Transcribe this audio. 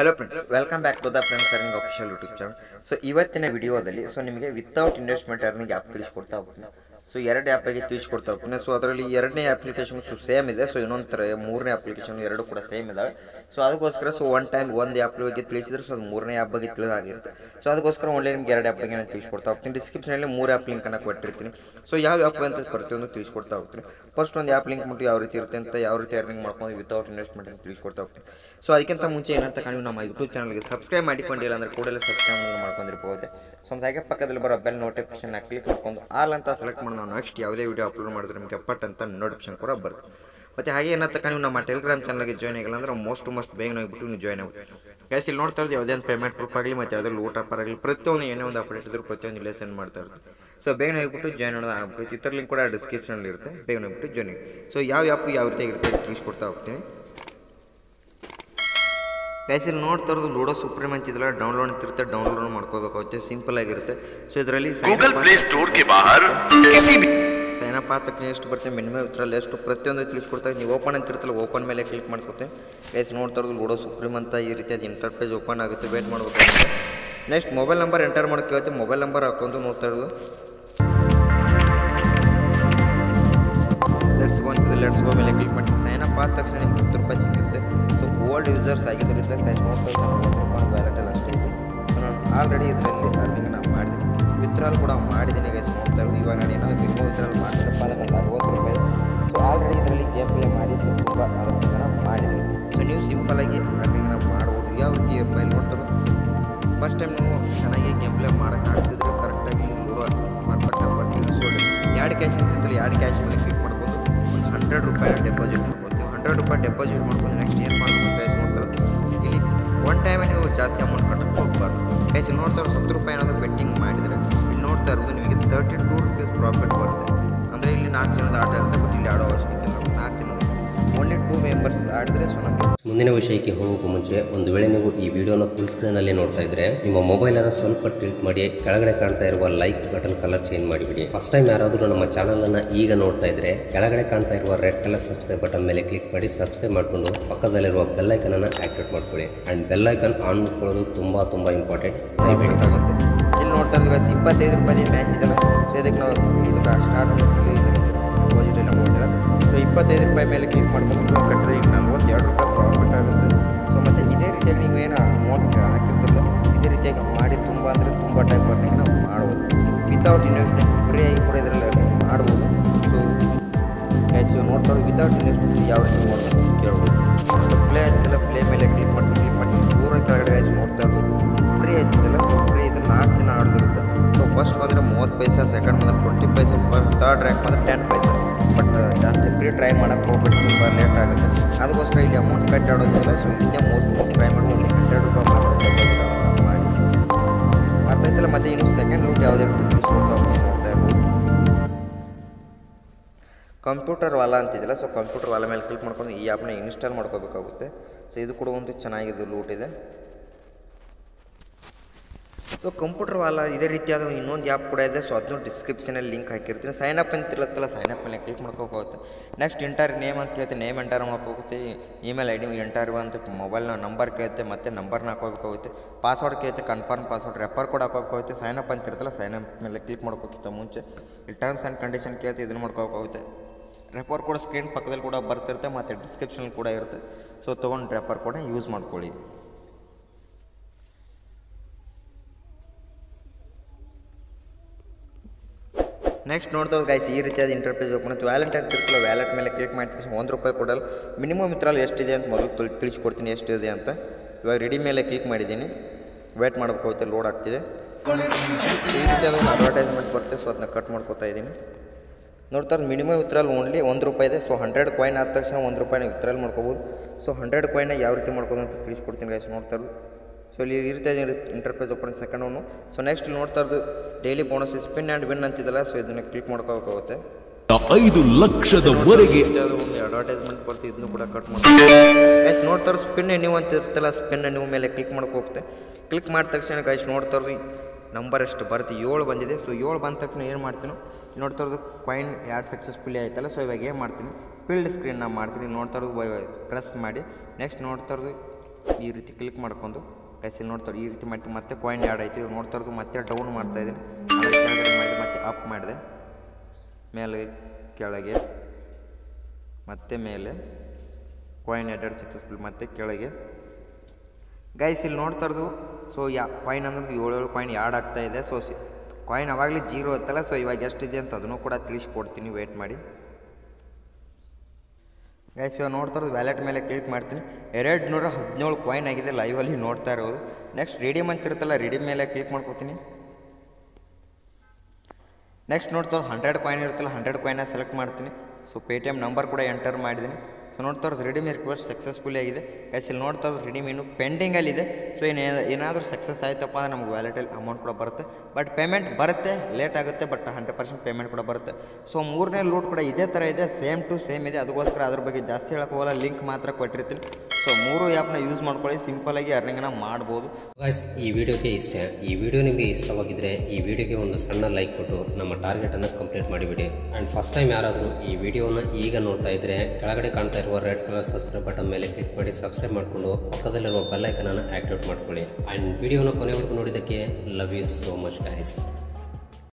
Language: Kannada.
hello friends welcome back to the friends earning official YouTube channel so ಇವತ್ತಿನ ವಿಡಿಯೋದಲ್ಲಿ ಸೊ ನಿಮಗೆ ವಿತೌಟ್ ಇನ್ವೆಸ್ಟ್ಮೆಂಟ್ ಅರ್ನಿಂಗ್ ಆ್ಯಪ್ ತಿಳಿಸ್ಕೊಡ್ತಾ ಹೋಗ್ತೀನಿ ಸೊ ಎರಡು ಆ್ಯಪಾಗಿ ತಿಳಿಸ್ಕೊಡ್ತಾ ಹೋಗ್ತೀನಿ ಸೊ ಅದರಲ್ಲಿ ಎರಡನೇ ಅಪ್ಲಿಕೇಶನ್ ಸೊ ಸೇಮ್ ಇದೆ ಸೊ ಇನ್ನೊಂದು ಥರ ಮೂರನೇ ಅಪ್ಲಿಕೇಶನ್ ಎರಡು ಕೂಡ ಸೇಮ್ ಇದಾವೆ ಸೊ ಅದಕ್ಕೋಸ್ಕರ ಸೊ ಒನ್ ಟೈಮ್ ಒಂದು ಆ್ಯಪ್ ಬಗ್ಗೆ ತಿಳಿಸಿದ್ರೆ ಸೊ ಅದು ಮೂರನೇ ಆ್ಯಪ್ ಬಗ್ಗೆ ತಿಳಿದಾಗಿರುತ್ತೆ ಸೊ ಅದಕ್ಕೋಸ್ಕರ ಓನ್ಲಿ ನಿಮ್ಗೆ ಎರಡು ಆ್ಯಪ್ ಬಗ್ಗೆ ನಾನು ತಿಳಿಸ್ಕೊಡ್ತಾ ಹೋಗ್ತೀನಿ ಡಿಸ್ಕ್ರಿಪ್ಷನಲ್ಲಿ ಮೂರು ಆ್ಯಪ್ ಲಿಂಕನ್ನು ಕೊಟ್ಟಿರ್ತೀನಿ ಸೊ ಯಾವ ಆ್ಯಪ್ ಅಂತ ಪ್ರತಿಯೊಂದು ತಿಳಿಸ್ಕೊಡ್ತಾ ಹೋಗ್ತೀನಿ ಫಸ್ಟ್ ಒಂದು ಆ್ಯಪ್ ಲಿಂಕ್ ಮುಟ್ಟು ಯಾವ ರೀತಿ ಇರುತ್ತೆ ಅಂತ ಯಾವ ರೀತಿ ಅರ್ನಿಂಗ್ ಮಾಡ್ಕೊಂಡು ವಿತೌಟ್ ಇನ್ವೆಸ್ಟ್ಮೆಂಟ್ ಅಂತ ತಿಳಿಸ್ಕೊಡ್ತಾ ಹೋಗ್ತೀನಿ ಸೊ ಅದಕ್ಕಿಂತ ಮುಂಚೆ ಏನಂತ ನೀವು ನಮ್ಮ ಯೂಟ್ಯೂಬ್ ಚಾನಲ್ಗೆ ಸಬ್ಸ್ಕ್ರೈಬ್ ಮಾಡಿಕೊಂಡಿಲ್ಲ ಅಂದ್ರೆ ಕೂಡಲೇ ಸಬ್ಸ್ಕ್ರೈಬ್ ಮಾಡ್ಕೊಂಡಿರ್ಬೋದು ಸೊ ಮತ್ತು ಹಾಗೆ ಪಕ್ಕದಲ್ಲಿ ಬರೋ ಬೆಲ್ ನೋಟಿಫಿಕೇಶನ್ ಕ್ಲಿಕ್ ಮಾಡ್ಕೊಂಡು ಆಲ್ ಅಂತ ಸೆಲೆಕ್ಟ್ ಮಾಡಿ ನಾವು ನೆಕ್ಸ್ಟ್ ಯಾವುದೇ ವಿಡಿಯೋ ಅಪ್ಲೋಡ್ ಮಾಡಿದ್ರೆ ನಿಮಗೆ ಪಟ್ ಅಂತ ನೋಟಿಫಿಕೇಶನ್ ಕೂಡ ಬರುತ್ತೆ ಮತ್ತು ಹಾಗೆ ಏನಂತ ನೀವು ನಮ್ಮ ಟೆಲಿಗ್ರಾಮ್ ಚಾನಲ್ಗೆ ಜಾಯ್ನ್ ಆಗಿಲ್ಲ ಅಂದ್ರೆ ಮೋಸ್ಟ್ ಮೋಸ್ಟ್ ಬೇಗ ಹೋಗ್ಬಿಟ್ಟು ನೀವು ಜಾಯ್ನ್ ಆಗಿ ಗ್ಯಾಸ್ ಇಲ್ಲಿ ನೋಡ್ತಾ ಇರೋದು ಯಾವುದೇ ಒಂದು ಪೇಮೆಂಟ್ ಪ್ರೂಫ್ ಆಗಲಿ ಮತ್ತು ಯಾವುದೇ ಊಟ ಪರ್ ಆಗಲಿ ಪ್ರತಿಯೊಂದು ಏನೇ ಒಂದು ಅಪ್ಡೇಟ್ ಇದ್ರು ಪ್ರತಿಯೊಂದು ಇಲ್ಲೇ ಸೆಂಡ್ ಮಾಡ್ತಾ ಇರ್ತಾರೆ ಸೊ ಬೇಗ ಹೋಗ್ಬಿಟ್ಟು ಜಾಯ್ನ್ ಮಾಡೋದು ಆಗ್ಬೇಕು ಇತರ ಲಿಂಕ್ ಕೂಡ ಡಿಸ್ಕ್ರಿಪ್ಷನಲ್ಲಿ ಇರುತ್ತೆ ಬೇಗ ಹೋಗ್ಬಿಟ್ಟು ಜಾಯ್ನ್ ಆಗಿ ಸೊ ಯಾವ ಆ್ಯಪ್ ಯಾವ ರೀತಿ ಇರುತ್ತೆ ಅಂತ ತಿಳಿಸ್ಕೊಡ್ತಾ ಹೋಗ್ತೀನಿ ಗೈಸ್ ಇಲ್ಲಿ ನೋಡ್ತಾ ಇರೋದು ಲೂಡೋ ಸುಪ್ರೀಮ್ ಅಂತಿದ್ರಲ್ಲ ಡೌನ್ಲೋಡ್ ಅಂತಿರುತ್ತೆ ಡೌನ್ಲೋಡ್ ಮಾಡ್ಕೋಬೇಕಾಗುತ್ತೆ ಸಿಂಪಲ್ ಆಗಿರುತ್ತೆ ಸೊ ಇದರಲ್ಲಿ गूगल प्ले स्टोर के बाहर किसी भी ಸೈನ್ ಅಪ್ ಆದ ತಕ್ಷಣ ಎಷ್ಟು ಬರುತ್ತೆ ಮಿನಿಮಮ್ ಇದ್ರಲ್ಲಿ ಎಷ್ಟು ಪ್ರತಿಯೊಂದು ತಿಳಿಸ್ಕೊಡ್ತಾರೆ ನೀವು ಓಪನ್ ಅಂತ ಇರ್ತಲ್ಲ ಓಪನ್ ಮೇಲೆ ಕ್ಲಿಕ್ ಮಾಡ್ಕೊತೆ ಗೈಸ್ ನೋಡ್ತಾ ಇರೋದು ಲೂಡೋ ಸುಪ್ರೀಮ್ ಅಂತ ಈ ರೀತಿ ಅದು ಇಂಟರ್ಪೇಜ್ ಓಪನ್ ಆಗುತ್ತೆ ವೇಟ್ ಮಾಡ್ಬೇಕಾಗುತ್ತೆ ನೆಕ್ಸ್ಟ್ ಮೊಬೈಲ್ ನಂಬರ್ ಎಂಟರ್ ಮಾಡೋಕೆ ಮೊಬೈಲ್ ನಂಬರ್ ಹಾಕೊಂಡು ನೋಡ್ತಾ ಇರೋದು ಲೆಟ್ಸ್ ಗೋ ಅಂತಿದೆ ಲೆಟ್ಸ್ ಗೋ ಮೇಲೆ ಕ್ಲಿಕ್ ಮಾಡಿ ಸೈನ್ ಅಪ್ ಆದ ತಕ್ಷಣ ನಿಮ್ಗೆ ಹತ್ತು ರೂಪಾಯಿ ಸಿಗುತ್ತೆ ಸೊ ಓಲ್ಡ್ ಯೂಸರ್ಸ್ ಆಗಿದ್ದರಿಂದ ಗೈಸ್ ನೋಡ್ತಾ ಇದ್ದಾರೆ ಒಂದು ರೂಪಾಯಿ ವ್ಯಾಲೆಟಲ್ಲಿ ಅಷ್ಟೇ ಇದೆ ಸೊ ನಾನು ಆಲ್ರೆಡಿ ಇದರಲ್ಲಿ ಅರ್ನಿಂಗ್ ನಾನು ಮಾಡಿದ್ದೀನಿ ವಿತ್ಡ್ರಾಲ್ ಕೂಡ ಮಾಡಿದ್ದೀನಿ ಗೈಸ್ ನೋಡ್ತಾ ಇರೋದು ಇವಾಗ ನಾನು ಏನಾದರೂ ಮಿನಿಮಮ್ ವಿತ್ಡ್ರಾಲ್ ಮಾಡಿದ್ರಪ್ಪ ಅದಕ್ಕೆ ಒಂದು ಅರವತ್ತು ರೂಪಾಯಿ ಸೊ ಆಲ್ರೆಡಿ ಇದರಲ್ಲಿ ಗೇಮ್ ಪ್ಲೇ ಮಾಡಿದ್ದು ತುಂಬ ಅದರ ಪ್ರಕಾರ ಮಾಡಿದ್ದೀನಿ ಸೊ ನೀವು ಸಿಂಪಲಾಗಿ ಅರ್ನಿಂಗ್ನ ಮಾಡ್ಬೋದು ಯಾವ ರೀತಿ ರೂಪಾಯಿ ನೋಡ್ತಾ ಇರೋದು ಫಸ್ಟ್ ಟೈಮ್ ನೀವು ಚೆನ್ನಾಗಿ ಗೇಮ್ ಪ್ಲೇ ಮಾಡೋಕ್ಕಾಗ್ತಿದ್ರೆ ಕರೆಕ್ಟಾಗಿ ಲೂಡೋ ಪರ್ಫೆಕ್ಟ್ ನಂಬರ್ ತಿಳಿಸೋದು ಎರಡು ಕ್ಯಾಶ್ ಅಂತಿರ್ತಲ್ಲ ಎರಡು ಕ್ಯಾಶ್ ಮೇಲೆ ಕ್ಲಿಕ್ ಮಾಡ್ಬೋದು ಒಂದು ಹಂಡ್ರೆಡ್ ರೂಪಾಯಿ ಡೆಪಾಸಿಟ್ ಮಾಡ್ಬೋದು ನೀವು ಹಂಡ್ರೆಡ್ ರೂಪಾಯಿ ಡೆಪಾಸಿಟ್ ಮಾಡ್ಬೋದು ನೆಕ್ಸ್ಟ್ ಏನು ಮಾಡ್ಬೋದು ಕ್ಯಾಶ್ ನೋಡ್ತಾರೆ ಇಲ್ಲಿ ಒನ್ ಟೈಮೇ ನೀವು ಜಾಸ್ತಿ ಅಮೌಂಟ್ ಕಟ್ಟಕ್ಕೆ ಹೋಗ್ಬಾರ್ದು ಕ್ಯಾಶ್ ಇಲ್ಲಿ ನೋಡ್ತಾರೆ ಹತ್ತು ರೂಪಾಯಿ ಏನಾದರೂ ಬೆಟ್ಟಿಂಗ್ ಮಾಡಿದರೆ ಇಲ್ಲಿ ನೋಡ್ತಾ ಇರೋದು ನಿಮಗೆ ತರ್ಟಿ ಟೂ ರುಪೀಸ್ ಪ್ರಾಫಿಟ್ ಬರುತ್ತೆ ಅಂದರೆ ಇಲ್ಲಿ ನಾಲ್ಕು ಜನದ ಆಟ ಇರುತ್ತೆ ಬಟ್ ಇಲ್ಲಿ ಆಡೋ ಅವಶ್ಯಕತೆ ಇಲ್ಲ ನಾಲ್ಕು ಜನದ ಓನ್ಲಿ ಟೂ ಮೆಂಬರ್ಸ್ ಆಡಿದ್ರೆ ಸೊ ನಮಗೆ ಮುಂದಿನ ವಿಷಯಕ್ಕೆ ಹೋಗೋಕ್ಕೂ ಮುಂಚೆ ಒಂದು ವೇಳೆ ನೀವು ಈ ವಿಡಿಯೋನ ಫುಲ್ ಸ್ಕ್ರೀನಲ್ಲಿ ನೋಡ್ತಾ ಇದ್ರೆ ನಿಮ್ಮ ಮೊಬೈಲ್ ಅನ್ನು ಸ್ವಲ್ಪ ಟಿಲ್ಟ್ ಮಾಡಿ ಕೆಳಗಡೆ ಕಾಣ್ತಾ ಇರುವ ಲೈಕ್ ಬಟನ್ ಕಲರ್ ಚೇಂಜ್ ಮಾಡಿಬಿಡಿ ಫಸ್ಟ್ ಟೈಮ್ ಯಾರಾದರೂ ನಮ್ಮ ಚಾನಲ್ ಅನ್ನ ಈಗ ನೋಡ್ತಾ ಇದ್ರೆ ಕೆಳಗಡೆ ಕಾಣ್ತಾ ಇರುವ ರೆಡ್ ಕಲರ್ ಸಬ್ಸ್ಕ್ರೈಬ್ ಬಟನ್ ಮೇಲೆ ಕ್ಲಿಕ್ ಮಾಡಿ ಸಬ್ಸ್ಕ್ರೈಬ್ ಮಾಡಿಕೊಂಡು ಪಕ್ಕದಲ್ಲಿರುವ ಬೆಲ್ ಐಕನ್ ಅನ್ನು ಆಕ್ಟಿವೇಟ್ ಮಾಡ್ಕೊಳ್ಳಿ ಅಂಡ್ ಬೆಲ್ ಐಕನ್ ಆನ್ ಮಾಡ್ಕೊಳ್ಳೋದು ತುಂಬಾ ತುಂಬಾ ಇಂಪಾರ್ಟೆಂಟ್ ದಯವಿಟ್ಟು ಆಗುತ್ತೆ ಇಲ್ಲಿ ನೋಡ್ತಾ ಇರೋದು guys, ಇಪ್ಪತ್ತೈದು ರೂಪಾಯಿ ಮ್ಯಾಚ್ ಇದೆಲ್ಲ ಸೊ ಇದಕ್ಕೆ ನಾವು ಇದಕ್ಕೆ ಸ್ಟಾರ್ಟ್ ಮಾಡ್ತೀವಿ ಡಿಪಾಸಿಟ್ ಎಲ್ಲ ಮಾಡಿಲ್ಲ ಸೊ ಇಪ್ಪತ್ತೈದು ರೂಪಾಯಿ ಮೇಲೆ ಕ್ಲಿಕ್ ಮಾಡ್ಕೊಂಡು ಕಟ್ಟಿದ್ರೆ ಈಗ ನಲ್ವತ್ತೆರಡು ರೂಪಾಯಿ ಪ್ರಾಫಿಟ್ ಆಗುತ್ತೆ ಸೊ ಮತ್ತು ಇದೇ ರೀತಿಯಾಗಿ ನೀವು ಏನು ಅಮೌಂಟ್ ಹಾಕಿರ್ತಿರಲ್ಲ ಇದೇ ರೀತಿಯಾಗಿ ಮಾಡಿ ತುಂಬ ಅಂದರೆ ತುಂಬ ಟೈಪ್ ಅರ್ನಿಂಗ್ ನಾವು ಮಾಡ್ಬೋದು ವಿತೌಟ್ ಇನ್ವೆಸ್ಟ್ಮೆಂಟ್ ಫ್ರೀಯಾಗಿ ಕೂಡ ಇದರಲ್ಲಿ ಅರ್ನಿಂಗ್ ಮಾಡ್ಬೋದು ಸೊ ಗೈಸ್ ಇವಾಗ ನೋಡ್ತಾ ಇರೋದು ವಿತೌಟ್ ಇನ್ವೆಸ್ಟ್ಮೆಂಟ್ ಯಾವ ರೀತಿ ಮಾಡ್ಬೋದು ಅಂತ ಕೇಳ್ಬೋದು ಪ್ಲೇ ಆಗ್ತಿಲ್ಲ ಪ್ಲೇ ಮೇಲೆ ಕ್ಲಿಕ್ ಮಾಡಿ ಕ್ಲಿಕ್ ಮಾಡಿ ಪೂರ ಕೆಳಗಡೆ ಗೈಸ್ ನೋಡ್ತಾ ಇರೋದು ಫ್ರೀ ಆಗ್ತಿದ್ದಲ್ಲ ಸೊ ಫ್ರೀ ಇದು ನಾಲ್ಕು ಜನ ಆಡೋದಿರುತ್ತೆ ಸೊ ಫಸ್ಟ್ ಬಂದರೆ ಮೂವತ್ತು ಪೈಸಾ ಸೆಕೆಂಡ್ ಬಂದರೆ ಟ್ವೆಂಟಿ ಪೈಸಾ ಥರ್ಡ್ ರ್ಯಾಂಕ್ ಬಂದರೆ ಟೆನ್ ಪೈಸಾ ಬಟ್ ಜಾಸ್ತಿ ಫ್ರೀ ಟ್ರೈ ಮಾಡೋಕ್ಕೆ ಹೋಗ್ಬಿಟ್ಟು ತುಂಬ ಲೇಟ್ ಆಗುತ್ತೆ ಅದಕ್ಕೋಸ್ಕರ ಇಲ್ಲಿ ಅಮೌಂಟ್ ಕಟ್ಟಿ ಆಡೋದಿಲ್ಲ ಸೊ ಇದೇ ಮೋಸ್ಟ್ ಮೋಸ್ಟ್ ಟ್ರೈ ಮಾಡಿ ಓನ್ಲಿ ಹಂಡ್ರೆಡ್ ರೂಪಾಯಿ ಮಾತ್ರ ಡೆಪಾಸಿಟ್ ಮಾಡಿ ಅರ್ಥ ಆಯ್ತಲ್ಲ ಮತ್ತೆ ಇನ್ನು ಸೆಕೆಂಡ್ ಲೂಟ್ ಯಾವುದೇ ಇರುತ್ತೆ ತಿಳಿಸ್ಕೊಡ್ತಾ ಹೋಗ್ತೀನಿ ನೋಡ್ತಾ ಇರ್ಬೋದು ಕಂಪ್ಯೂಟರ್ ವಾಲ ಅಂತಿದ್ದಿಲ್ಲ ಸೊ ಕಂಪ್ಯೂಟರ್ ವಾಲ ಮೇಲೆ ಕ್ಲಿಕ್ ಮಾಡ್ಕೊಂಡು ಈ ಆ್ಯಪ್ನ ಇನ್ಸ್ಟಾಲ್ ಮಾಡ್ಕೋಬೇಕಾಗುತ್ತೆ ಸೊ ಇದು ಕೂಡ ಒಂದು ಚೆನ್ನಾಗಿದೆ ಲೂಟ್ ಇದೆ ಸೊ ಕಂಪ್ಯೂಟರ್ ವಾಲ ಇದೇ ರೀತಿಯಾದ ಇನ್ನೊಂದು ಆ್ಯಪ್ ಕೂಡ ಇದೆ ಸೊ ಅದನ್ನು ಡಿಸ್ಕ್ರಿಪ್ಷನಲ್ಲಿ ಲಿಂಕ್ ಹಾಕಿರ್ತೀನಿ ಸೈನ್ ಅಪ್ ಅಂತ ಇರುತ್ತಲ್ಲ ಸೈನ್ ಅಪ್ ಮೇಲೆ ಕ್ಲಿಕ್ ಮಾಡ್ಕೋಬೇಕಾಗುತ್ತೆ ನೆಕ್ಸ್ಟ್ ಇಂಟರ್ ನೇಮ್ ಅಂತ ಕೇಳ್ತೆ ನೇಮ್ ಎಂಟರ್ ಮಾಡ್ಕೋಗುತ್ತೆ ಇಮೇಲ್ ಐ ಡಿ ಎಂಟರ್ ಅಂತ ಮೊಬೈಲ್ನ ನಂಬರ್ ಕೇಳುತ್ತೆ ಮತ್ತು ನಂಬರ್ನ ಹಾಕೋಬೇಕಾಗುತ್ತೆ ಪಾಸ್ವರ್ಡ್ ಕೇಳುತ್ತೆ ಕನ್ಫರ್ಮ್ ಪಾಸ್ವರ್ಡ್ ರೆಫರ್ ಕೂಡ ಹಾಕೋಬೇಕಾಗುತ್ತೆ ಸೈನ್ ಅಪ್ ಅಂತ ಇರುತ್ತಲ್ಲ ಸೈನ್ ಅಪ್ ಮೇಲೆ ಕ್ಲಿಕ್ ಮಾಡ್ಕೋಕ್ಕಿಂತ ಮುಂಚೆ ಇಲ್ಲಿ ಟರ್ಮ್ಸ್ ಆ್ಯಂಡ್ ಕಂಡೀಷನ್ ಕೇಳ್ತೆ ಇದನ್ನು ಮಾಡ್ಕೋಬೇಕಾಗುತ್ತೆ ರೆಫರ್ ಕೂಡ ಸ್ಕ್ರೀನ್ ಪಕ್ಕದಲ್ಲಿ ಕೂಡ ಬರ್ತಿರುತ್ತೆ ಮತ್ತು ಡಿಸ್ಕ್ರಿಪ್ಷನ್ ಕೂಡ ಇರುತ್ತೆ ಸೊ ತೊಗೊಂಡು ರೆಫರ್ ಕೂಡ ಯೂಸ್ ಮಾಡ್ಕೊಳ್ಳಿ ನೆಕ್ಸ್ಟ್ ನೋಡ್ತಾರೆ ಗೈಸ್ ಈ ರೀತಿಯಾದ ಇಂಟರ್ಪೇಜ್ ಓಪನ್ ಆಯ್ತು ವ್ಯಾಲೆಟ್ ಇರ್ತಿರ್ತಲ್ಲ ವ್ಯಾಲೆಟ್ ಮೇಲೆ ಕ್ಲಿಕ್ ಮಾಡ್ತೀನಿ ಒಂದು ರೂಪಾಯಿ ಕೊಡಲ್ಲ ಮಿನಿಮಮ್ ಇದ್ರಲ್ಲಿ ಎಷ್ಟಿದೆ ಅಂತ ಮೊದಲು ತಿಳ್ ತಿಳಿಸ್ಕೊಡ್ತೀನಿ ಎಷ್ಟಿದೆ ಅಂತ ಇವಾಗ ರೆಡಿ ಮೇಲೆ ಕ್ಲಿಕ್ ಮಾಡಿದ್ದೀನಿ ವೇಟ್ ಮಾಡ್ಬೇಕಾಗುತ್ತೆ ಲೋಡ್ ಆಗ್ತಿದೆ ಈ ರೀತಿಯಾದ ಒಂದು ಅಡ್ವರ್ಟೈಸ್ಮೆಂಟ್ ಬರುತ್ತೆ ಸೊ ಅದನ್ನ ಕಟ್ ಮಾಡ್ಕೊತಾ ಇದ್ದೀನಿ ನೋಡ್ತಾರೆ ಮಿನಿಮಮ್ ವಿತ್ಡ್ರಾಲ್ ಓನ್ಲಿ ಒಂದು ರೂಪಾಯಿ ಇದೆ ಸೊ ಹಂಡ್ರೆಡ್ ಕಾಯಿನ್ ಆದ ತಕ್ಷಣ ಒಂದು ರೂಪಾಯಿನ ವಿತ್ಡ್ರಾಲ್ ಮಾಡ್ಕೋಬೋದು ಸೊ ಹಂಡ್ರೆಡ್ ಕಾಯಿನ ಯಾವ ರೀತಿ ಮಾಡ್ಕೋದು ಅಂತ ತಿಳಿಸ್ಕೊಡ್ತೀನಿ ಗೈಸ್ ನೋಡ್ತಾರೆ ಸೊ ಇಲ್ಲಿ ಈ ರೀತಿ interface open second one so next ಇಲ್ಲಿ ನೋಡ್ತಾ ಇರೋದು daily bonus spin and win ಅಂತಿದ್ದಲ್ಲ ಸೊ ಇದನ್ನು ಕ್ಲಿಕ್ ಮಾಡ್ಕೋಬೇಕಾಗುತ್ತೆ ಐದು ಲಕ್ಷದವರೆಗೆ ಅದು ಒಂದು ಅಡ್ವರ್ಟೈಸ್ಮೆಂಟ್ ಬರ್ತಿ ಇದನ್ನು ಕೂಡ ಕಟ್ ಮಾಡಿ ಗೈಸ್ ನೋಡ್ತಾರೆ ಸ್ಪಿನ್ ನೀವು ಅಂತ ಇರ್ತಲ್ಲ ಸ್ಪಿನ್ ನೀವು ಮೇಲೆ ಕ್ಲಿಕ್ ಮಾಡ್ಕೊ ಹೋಗುತ್ತೆ ಕ್ಲಿಕ್ ಮಾಡಿದ ತಕ್ಷಣ ಗೈಸ್ ನೋಡ್ತಾರೆ ನಂಬರ್ ಎಷ್ಟು ಬರುತ್ತೆ ಏಳು ಬಂದಿದೆ ಸೊ ಏಳು ಬಂದ ತಕ್ಷಣ ಏನು ಮಾಡ್ತೀನಿ ನೋಡ್ತಾ ಇರೋದು ಕಾಯಿನ್ ಎರಡು ಸಕ್ಸಸ್ಫುಲಿ ಆಯ್ತಲ್ಲ ಸೊ ಇವಾಗ ಏನು ಮಾಡ್ತೀನಿ ಫೀಲ್ಡ್ ಸ್ಕ್ರೀನ್ನ ಮಾಡ್ತೀನಿ ನೋಡ್ತಾ ಇರೋದು ಪ್ರೆಸ್ ಮಾಡಿ ನೆಕ್ಸ್ಟ್ ನೋಡ್ತಾ ಇರೋದು ಈ ರೀತಿ ಕ್ಲಿಕ್ ಮಾಡ್ಕೊಂಡು ಗೈಸ್ ಇಲ್ಲಿ ನೋಡ್ತಾರೆ ಈ ರೀತಿ ಮಾಡ್ತೀವಿ ಮತ್ತೆ ಕಾಯಿನ್ ಆ್ಯಡ್ ಆಯಿತು ಇವಾಗ ನೋಡ್ತಾ ಇರೋದು ಮತ್ತೆ ಡೌನ್ ಮಾಡ್ತಾ ಇದ್ದೀನಿ ಆಮೇಲೆ ಕೆಳಗಡೆ ಮಾಡಿದೆ ಮತ್ತೆ ಅಪ್ ಮಾಡಿದೆ ಮೇಲೆ ಕೆಳಗೆ ಮತ್ತೆ ಮೇಲೆ ಕಾಯಿನ್ ಆ್ಯಡೆಡ್ ಸಕ್ಸಸ್ಫುಲ್ ಮತ್ತೆ ಕೆಳಗೆ ಗೈಸ್ ಇಲ್ಲಿ ನೋಡ್ತಾ ಇರೋದು ಸೊ ಯಾ ಕಾಯಿನ್ ಅಂದ್ರೆ ಏಳು ಏಳು ಕಾಯಿನ್ ಆ್ಯಡ್ ಆಗ್ತಾ ಇದೆ ಸೊ ಸಿ ಕಾಯಿನ್ ಅವಾಗಲೇ ಜೀರೋ ಇತ್ತಲ್ಲ ಸೊ ಇವಾಗ ಎಷ್ಟಿದೆ ಅಂತ ಅದನ್ನು ಕೂಡ ತಿಳಿಸ್ಕೊಡ್ತೀನಿ ವೇಟ್ ಮಾಡಿ ಗೈಸ್ ಇವಾಗ ನೋಡ್ತಾ ಇರೋದು ವ್ಯಾಲೆಟ್ ಮೇಲೆ ಕ್ಲಿಕ್ ಮಾಡ್ತೀನಿ ಎರಡು ನೂರ ಹದಿನೇಳು ಕಾಯಿನ್ ಆಗಿದೆ ಲೈವಲ್ಲಿ ನೋಡ್ತಾ ಇರೋದು ನೆಕ್ಸ್ಟ್ ರೆಡಿಮ್ ಅಂತ ಇರುತ್ತಲ್ಲ ರೆಡಿಮ್ ಮೇಲೆ ಕ್ಲಿಕ್ ಮಾಡ್ಕೋತೀನಿ ನೆಕ್ಸ್ಟ್ ನೋಡ್ತಾ ಇರೋದು ಹಂಡ್ರೆಡ್ ಕಾಯಿನ್ ಇರುತ್ತಲ್ಲ ಹಂಡ್ರೆಡ್ ಕಾಯಿನ ಸೆಲೆಕ್ಟ್ ಮಾಡ್ತೀನಿ so Paytm number ಕೂಡ ಎಂಟರ್ ಮಾಡಿದ್ದೀನಿ ಸೊ ನೋಡ್ತಾ ಇರೋದು ರಿಡೀಮ್ ರಿಕ್ವೆಸ್ಟ್ ಸಕ್ಸಸ್ಫುಲ್ ಆಗಿದೆ ಗೈಸ್ ಇಲ್ಲಿ ನೋಡ್ತಾ ಇರೋದು ರಿಡೀಮ್ ಇನ್ನು ಪೆಂಡಿಂಗಲ್ಲಿದೆ ಸೊ ಏನು ಏನಾದರೂ ಸಕ್ಸಸ್ ಆಯ್ತಪ್ಪ ಅಂದರೆ ನಮ್ಗೆ ವ್ಯಾಲೆಟಲ್ಲಿ ಅಮೌಂಟ್ ಕೂಡ ಬರುತ್ತೆ ಬಟ್ ಪೇಮೆಂಟ್ ಬರುತ್ತೆ ಲೇಟ್ ಆಗುತ್ತೆ ಬಟ್ ಹಂಡ್ರೆಡ್ ಪರ್ಸೆಂಟ್ ಪೇಮೆಂಟ್ ಕೂಡ ಬರುತ್ತೆ ಸೊ ಮೂರನೇ ಲೂಟ್ ಕೂಡ ಇದೇ ಥರ ಇದೆ ಸೇಮ್ ಟು ಸೇಮ್ ಇದೆ ಅದಕ್ಕೋಸ್ಕರ ಅದ್ರ ಬಗ್ಗೆ ಜಾಸ್ತಿ ಹೇಳಕ್ಕೆ ಹೋಗಲ್ಲ ಲಿಂಕ್ ಮಾತ್ರ ಕೊಟ್ಟಿರ್ತೀನಿ ಸೊ ಮೂರು ಆ್ಯಪ್ನ ಯೂಸ್ ಮಾಡ್ಕೊಳ್ಳಿ ಸಿಂಪಲಾಗಿ ಅರ್ನಿಂಗ್ನ ಮಾಡ್ಬೋದು ಗಾಯ್ಸ್ ಈ ವಿಡಿಯೋಗೆ ಇಷ್ಟ ಈ ವಿಡಿಯೋ ನಿಮಗೆ ಇಷ್ಟವಾಗಿದ್ದರೆ ಈ ವಿಡಿಯೋಗೆ ಒಂದು ಸಣ್ಣ ಲೈಕ್ ಕೊಟ್ಟು ನಮ್ಮ ಟಾರ್ಗೆಟನ್ನು ಕಂಪ್ಲೀಟ್ ಮಾಡಿಬಿಡಿ ಆ್ಯಂಡ್ ಫಸ್ಟ್ ಟೈಮ್ ಯಾರಾದರೂ ಈ ವಿಡಿಯೋನ ಈಗ ನೋಡ್ತಾ ಇದ್ದರೆ ಕೆಳಗಡೆ ಕಾಣ್ತಾ ಇರುವ ರೆಡ್ ಕಲರ್ ಸಬ್ಸ್ಕ್ರೈಬ್ ಬಟನ್ ಮೇಲೆ ಕ್ಲಿಕ್ ಮಾಡಿ ಸಬ್ಸ್ಕ್ರೈಬ್ ಮಾಡಿಕೊಂಡು ಪಕ್ಕದಲ್ಲಿರುವ ಬೆಲ್ ಐಕನನ್ನು ಆಕ್ಟಿವೇಟ್ ಮಾಡ್ಕೊಳ್ಳಿ ಆ್ಯಂಡ್ ವಿಡಿಯೋನ ಕೊನೆವರೆಗೂ ನೋಡಿದ್ದಕ್ಕೆ love you so much guys